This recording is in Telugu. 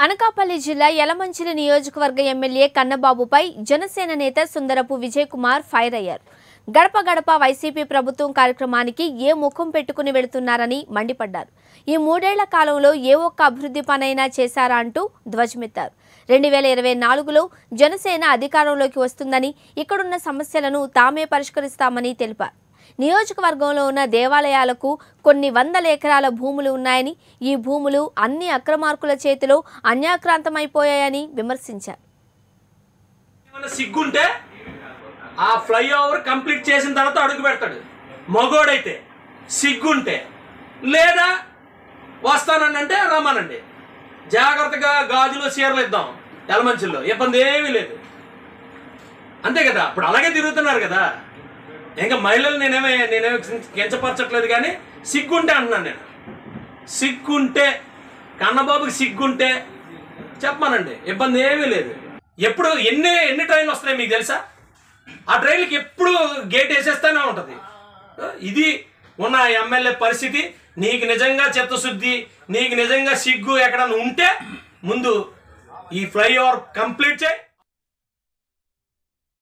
అనకాపల్లి జిల్లా యలమంచిలి నియోజకవర్గ ఎమ్మెల్యే కన్నబాబుపై జనసేన నేత సుందరపు విజయ్ కుమార్ ఫైర్ అయ్యారు గడప గడప వైసీపీ ప్రభుత్వం కార్యక్రమానికి ఏ ముఖం పెట్టుకుని వెళుతున్నారని మండిపడ్డారు ఈ మూడేళ్ల కాలంలో ఏ ఒక్క అభివృద్ధి పనైనా చేశారా అంటూ ధ్వజమెత్తారు రెండు వేల ఇరవై నాలుగులో జనసేన అధికారంలోకి వస్తుందని ఇక్కడున్న సమస్యలను తామే పరిష్కరిస్తామని తెలిపారు నియోజకవర్గంలో ఉన్న దేవాలయాలకు కొన్ని వందల ఎకరాల భూములు ఉన్నాయని ఈ భూములు అన్ని అక్రమార్కుల చేతిలో అన్యాక్రాంతమైపోయాయని విమర్శించారు ఏమైనా సిగ్గుంటే ఆ ఫ్లైఓవర్ కంప్లీట్ చేసిన తర్వాత అడుగు పెడతాడు మగోడైతే సిగ్గుంటే లేదా వస్తానండి అంటే రమ్మనండి జాగ్రత్తగా గాజులో చీరలు ఇద్దాం ఎలమంచుల్లో ఇబ్బంది ఏమీ లేదు అంతే కదా ఇప్పుడు అలాగే తిరుగుతున్నారు కదా ఇంకా మహిళలు నేనేమే నేనేమి కించపరచట్లేదు కానీ సిగ్గుంటే అంటున్నాను నేను సిగ్గుంటే కన్నబాబుకి సిగ్గుంటే చెప్పమానండి ఇబ్బంది ఏమీ లేదు ఎప్పుడు ఎన్ని ఎన్ని ట్రైన్లు వస్తున్నాయి మీకు తెలుసా ఆ ట్రైన్లకి ఎప్పుడు గేట్ వేసేస్తూనే ఉంటుంది ఇది ఉన్న ఎమ్మెల్యే పరిస్థితి నీకు నిజంగా చిత్తశుద్ధి నీకు నిజంగా సిగ్గు ఎక్కడన్నా ఉంటే ముందు ఈ ఫ్లైఓవర్ కంప్లీట్ చేయి